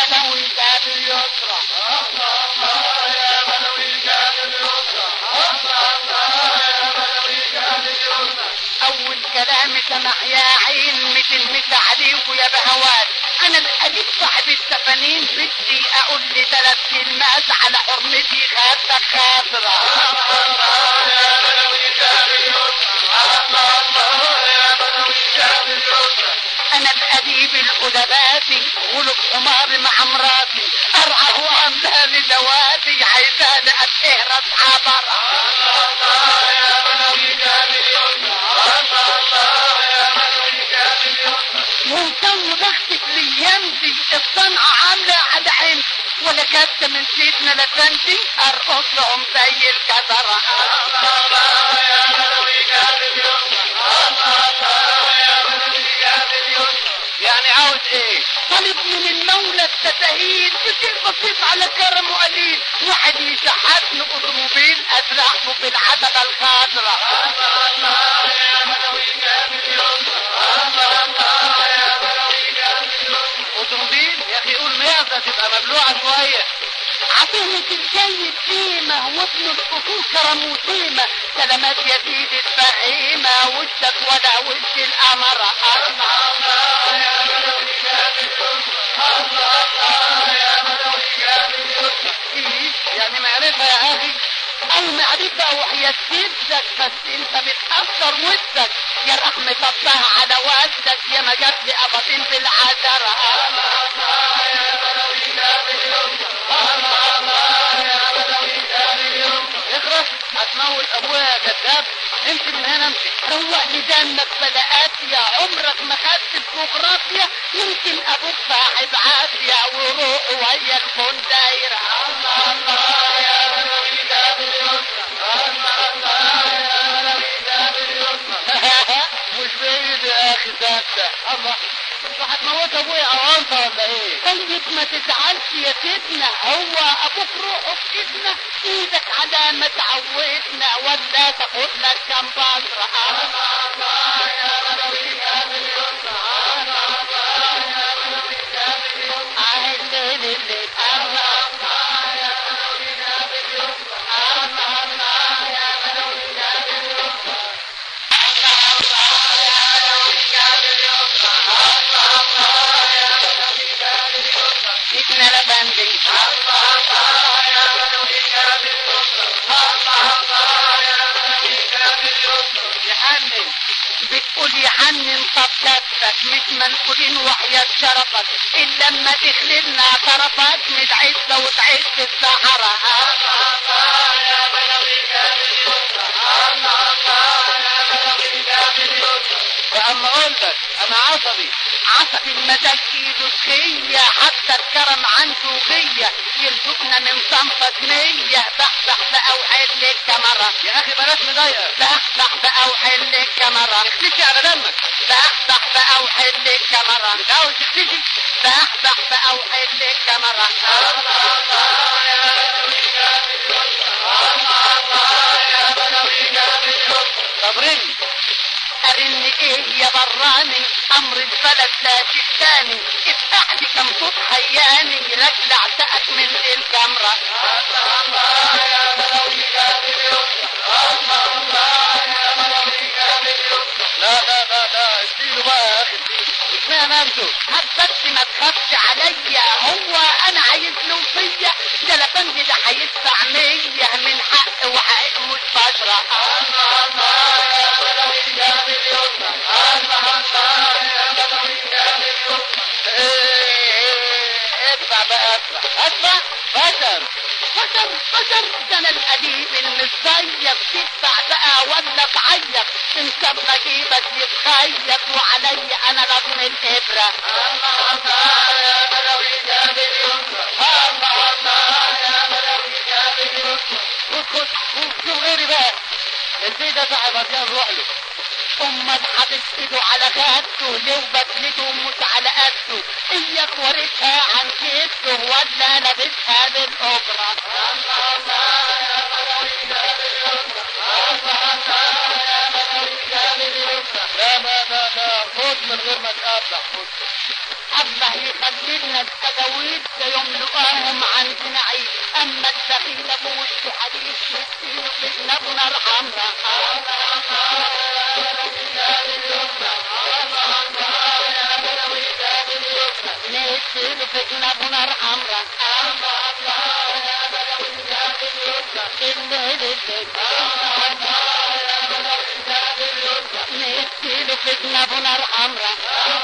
بدوي جاب اليسرى اول كلام سمع يا عين مثل مثل عليك يا بهوات انا الاديب صاحب السفنين بدي اقول لي ثلاث كلمات على حرمتي خاطر خاطرة انا الاديب الادباتي غلب حمار مع مراتي ارعى وامثال لواتي عايزاني اتهرب عبرة مهتم بختك ليمتي الصنعة عاملة على عين ولا كبت من سيدنا لفندي ارقص لهم زي الكسرة يعني عاوز ايه طلب من المولى التسهيل بشيء بسيط على كرم وقليل واحد يشحتني اوتوموبيل ازرعه في العتبة الخضراء اوتوموبيل يا اخي قول ميزة تبقى مبلوعة شوية عطينك الجيد قيمة وابن الأصول كرم وسيمة سلامات يا سيدي الفهيمة وشك ولا وش القمر يعني معرفة يا أخي أو معرفة وحياة جدك بس أنت متأثر ودك يا رحمة الله على والدك يا ما جاب لي أباطين في العذرة اخرس هتموت ابويا يا كذاب امشي من هنا امشي روق لي دمك بلاقات يا عمرك ما خدت الجغرافيا يمكن ابوك صاحب عافية وروح ويا الكون دايرة الله الله يا بلوي جاب مش بعيد يا اخي صدق الله انت هتموت ابويا او انت ولا ايه طيب ما تزعلش يا سيدنا هو ابوك روحه في ايدنا ايدك على ما تعودنا ولا تاخد لك كم بصرة الله يا بلوي جاب الليل الليل الله يا بلوي جاب الله يا بلوي جاب سيدنا لبندي يحنن بتقول يحنن طب كتفك مش منقولين وحياة شرفك إلا لما تخللنا طرفك من عزة وتعز الصحراء فأما أقول لك أنا عصبي عصبي المزاج ايده سخية حتى الكرم عنده فيا يرزقنا من صنفة نية بحبح بقى وحل الكاميرا يا اخي بلاش مضايقه بحبح بقى وحل الكاميرا اختفي على دمك بحبح بقى وحل الكاميرا مش عاوز تختفي بحبح بقى وحل الكاميرا صبرني ارني ايه يا براني امر البلد لا تستاني افتح لي كم صوت حياني رجع سقك من الكاميرا لا لا لا لا اديله بقى يا اخي اديله اشمعنى انتوا حبك ما تخافش عليا هو انا عايز له فيا ده لفندي ده هيدفع مية من حق وحق مش بشرة ادفع بقى ادفع ادفع بشر بشر بشر ده انا القديم المزيف تدفع بقى ولا تعيط انت بجيبك يتخيط وعلي انا لطم الابره خد خد شوف غيري بقى البيت ده صاحب عشان روح له امك هتفسده على خدته لو بدلته مش على قده اياك ورثها عن كده ولا لابسها بالاجره لا لا لا لا خد من من غير ما تقطع الله يخلي لنا التجاويز يملؤهم عندنا عيد اما الدخيل ابو وش حديث مسكين في جنابه نار حمراء نسيل في جنابه نار حمراء الليل الليل نسيل في جنابه نار حمراء